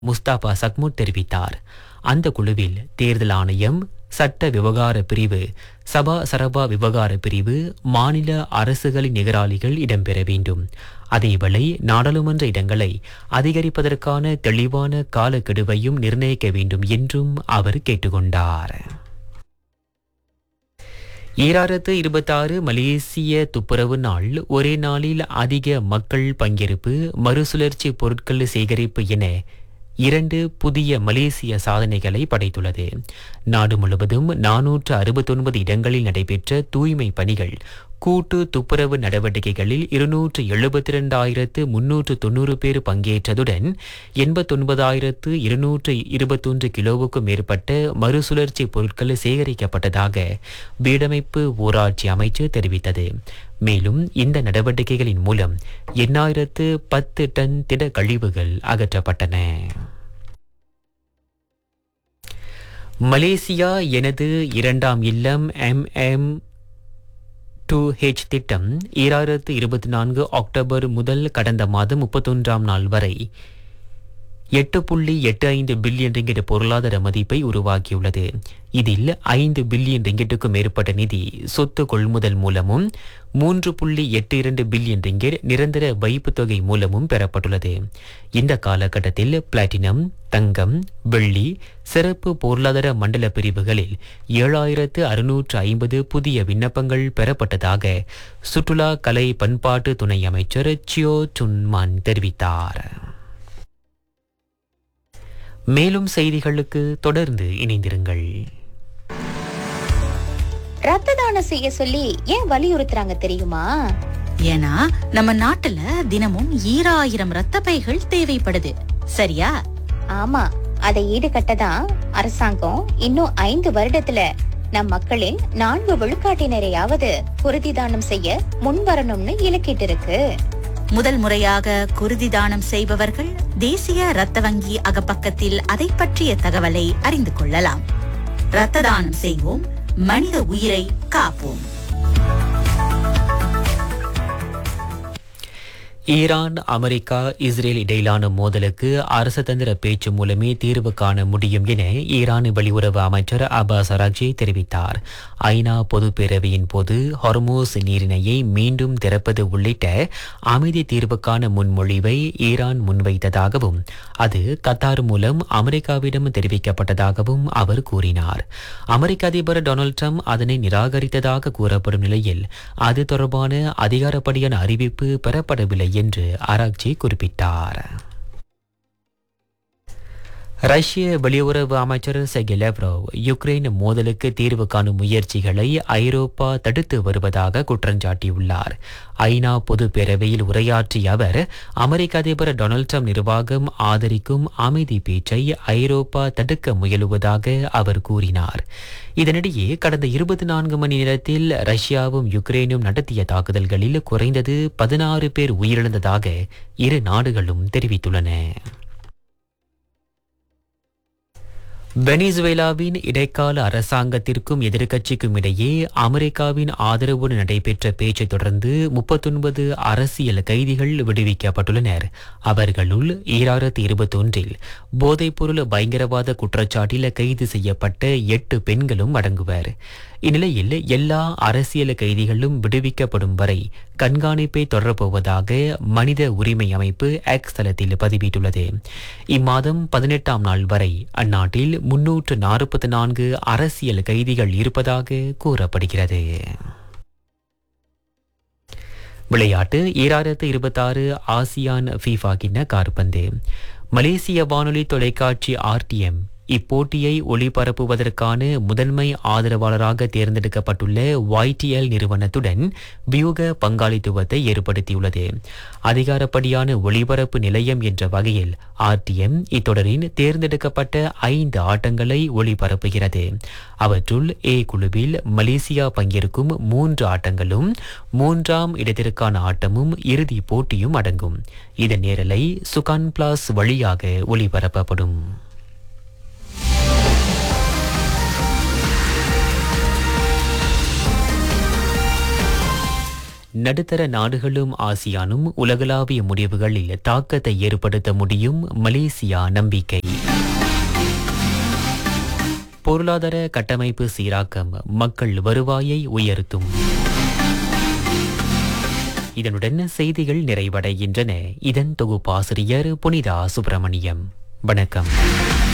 முஸ்தாபா சக்முட் தெரிவித்தார் அந்த குழுவில் தேர்தல் ஆணையம் சட்ட விவகார பிரிவு சபா சரபா விவகார பிரிவு மாநில அரசுகளின் நிகராளிகள் இடம்பெற வேண்டும் அதேவேளை நாடாளுமன்ற இடங்களை அதிகரிப்பதற்கான தெளிவான காலக்கெடுவையும் நிர்ணயிக்க வேண்டும் என்றும் அவர் கேட்டுக்கொண்டார் ஈராயிரத்து இருபத்தாறு மலேசிய துப்புரவு நாள் ஒரே நாளில் அதிக மக்கள் பங்கேற்பு மறுசுழற்சி பொருட்கள் சேகரிப்பு என இரண்டு புதிய மலேசிய சாதனைகளை படைத்துள்ளது நாடு முழுவதும் நானூற்று அறுபத்தொன்பது இடங்களில் நடைபெற்ற தூய்மை பணிகள் கூட்டு துப்புரவு நடவடிக்கைகளில் இருநூற்று எழுபத்தி இரண்டாயிரத்து முன்னூற்று தொன்னூறு பேர் பங்கேற்றதுடன் எண்பத்தொன்பதாயிரத்து இருநூற்று இருபத்தொன்று கிலோவுக்கும் மேற்பட்ட மறுசுழற்சி பொருட்கள் சேகரிக்கப்பட்டதாக வீடமைப்பு ஊராட்சி அமைச்சு தெரிவித்தது மேலும் இந்த நடவடிக்கைகளின் மூலம் எண்ணாயிரத்து பத்து டன் திட கழிவுகள் அகற்றப்பட்டன மலேசியா எனது இரண்டாம் இல்லம் எம்எம் டூ ஹெச் திட்டம் ஈராயிரத்து இருபத்தி நான்கு அக்டோபர் முதல் கடந்த மாதம் முப்பத்தொன்றாம் நாள் வரை எட்டு புள்ளி எட்டு ஐந்து பில்லியன் ரிங்கெட் பொருளாதார மதிப்பை உருவாக்கியுள்ளது இதில் ஐந்து பில்லியன் ரிங்கெட்டுக்கும் மேற்பட்ட நிதி சொத்து கொள்முதல் மூலமும் மூன்று புள்ளி எட்டு இரண்டு பில்லியன் ரிங்கெட் நிரந்தர வைப்புத் தொகை மூலமும் பெறப்பட்டுள்ளது இந்த காலகட்டத்தில் பிளாட்டினம் தங்கம் வெள்ளி சிறப்பு பொருளாதார மண்டல பிரிவுகளில் ஏழாயிரத்து அறுநூற்று ஐம்பது புதிய விண்ணப்பங்கள் பெறப்பட்டதாக சுற்றுலா கலை பண்பாட்டு துணை அமைச்சர் சியோ சுன்மான் தெரிவித்தார் மேலும் செய்திகளுக்கு தொடர்ந்து இணைந்திருங்கள் ரத்த தானம் செய்ய சொல்லி ஏன் வலியுறுத்துறாங்க தெரியுமா ஏன்னா நம்ம நாட்டுல தினமும் ஈராயிரம் ரத்த பைகள் தேவைப்படுது சரியா ஆமா அதை ஈடுகட்ட தான் அரசாங்கம் இன்னும் ஐந்து வருடத்துல நம் மக்களின் நான்கு விழுக்காட்டினரையாவது குருதி தானம் செய்ய முன்வரணும்னு இலக்கிட்டு இருக்கு முதல் முறையாக குருதி தானம் செய்பவர்கள் தேசிய ரத்த வங்கி அகப்பக்கத்தில் அதை பற்றிய தகவலை அறிந்து கொள்ளலாம் ரத்த தானம் செய்வோம் மனித உயிரை காப்போம் ஈரான் அமெரிக்கா இஸ்ரேல் இடையிலான மோதலுக்கு அரசதந்திர பேச்சு மூலமே தீர்வு காண முடியும் என ஈரான் வெளியுறவு அமைச்சர் அப்பாஸ் அராக்ஜி தெரிவித்தார் ஐநா பொதுப்பேரவையின் போது ஹொர்மோஸ் நீரிணையை மீண்டும் திறப்பது உள்ளிட்ட அமைதி தீர்வுக்கான முன்மொழிவை ஈரான் முன்வைத்ததாகவும் அது கத்தார் மூலம் அமெரிக்காவிடம் தெரிவிக்கப்பட்டதாகவும் அவர் கூறினார் அமெரிக்க அதிபர் டொனால்ட் ட்ரம்ப் அதனை நிராகரித்ததாக கூறப்படும் நிலையில் அது தொடர்பான அதிகாரப்படியான அறிவிப்பு பெறப்படவில்லை என்று ஆராய்ச்சி குறிப்பிட்டார் ரஷ்ய வெளியுறவு அமைச்சர் செகி லெவ்ரோவ் யுக்ரைன் மோதலுக்கு தீர்வு காணும் முயற்சிகளை ஐரோப்பா தடுத்து வருவதாக குற்றஞ்சாட்டியுள்ளார் ஐநா பொது பேரவையில் உரையாற்றிய அவர் அமெரிக்க அதிபர் டொனால்ட் ட்ரம்ப் நிர்வாகம் ஆதரிக்கும் அமைதி பேச்சை ஐரோப்பா தடுக்க முயலுவதாக அவர் கூறினார் இதனிடையே கடந்த இருபத்தி நான்கு மணி நேரத்தில் ரஷ்யாவும் யுக்ரைனும் நடத்திய தாக்குதல்களில் குறைந்தது பதினாறு பேர் உயிரிழந்ததாக இரு நாடுகளும் தெரிவித்துள்ளன வெனிசுவேலாவின் இடைக்கால அரசாங்கத்திற்கும் எதிர்க்கட்சிக்கும் இடையே அமெரிக்காவின் ஆதரவுடன் நடைபெற்ற பேச்சை தொடர்ந்து முப்பத்தொன்பது அரசியல் கைதிகள் விடுவிக்கப்பட்டுள்ளனர் அவர்களுள் ஈராயிரத்தி இருபத்தொன்றில் போதைப்பொருள் பயங்கரவாத குற்றச்சாட்டில் கைது செய்யப்பட்ட எட்டு பெண்களும் அடங்குவர் இந்நிலையில் எல்லா அரசியல் கைதிகளும் விடுவிக்கப்படும் வரை கண்காணிப்பை தொடரப்போவதாக மனித உரிமை அமைப்பு எக்ஸ் தளத்தில் பதிவிட்டுள்ளது இம்மாதம் பதினெட்டாம் நாள் வரை அந்நாட்டில் முன்னூற்று நாற்பத்தி நான்கு அரசியல் கைதிகள் இருப்பதாக கூறப்படுகிறது விளையாட்டு ஈராயிரத்து இருபத்தாறு ஆசியான் ஃபீஃபா கிண்ண கார்பந்து மலேசிய வானொலி தொலைக்காட்சி ஆர்டிஎம் இப்போட்டியை ஒளிபரப்புவதற்கான முதன்மை ஆதரவாளராக தேர்ந்தெடுக்கப்பட்டுள்ள YTL நிறுவனத்துடன் வியூக பங்காளித்துவத்தை ஏற்படுத்தியுள்ளது அதிகாரப்படியான ஒளிபரப்பு நிலையம் என்ற வகையில் ஆர்டிஎம் இத்தொடரின் தேர்ந்தெடுக்கப்பட்ட ஐந்து ஆட்டங்களை ஒளிபரப்புகிறது அவற்றுள் ஏ குழுவில் மலேசியா பங்கேற்கும் மூன்று ஆட்டங்களும் மூன்றாம் இடத்திற்கான ஆட்டமும் இறுதிப் போட்டியும் அடங்கும் இதன் நேரலை சுகான் பிளாஸ் வழியாக ஒளிபரப்பப்படும் நடுத்தர நாடுகளும் ஆசியானும் உலகளாவிய முடிவுகளில் தாக்கத்தை ஏற்படுத்த முடியும் மலேசியா நம்பிக்கை பொருளாதார கட்டமைப்பு சீராக்கம் மக்கள் வருவாயை உயர்த்தும் இதனுடன் செய்திகள் நிறைவடைகின்றன இதன் தொகுப்பாசிரியர் புனிதா சுப்பிரமணியம் வணக்கம்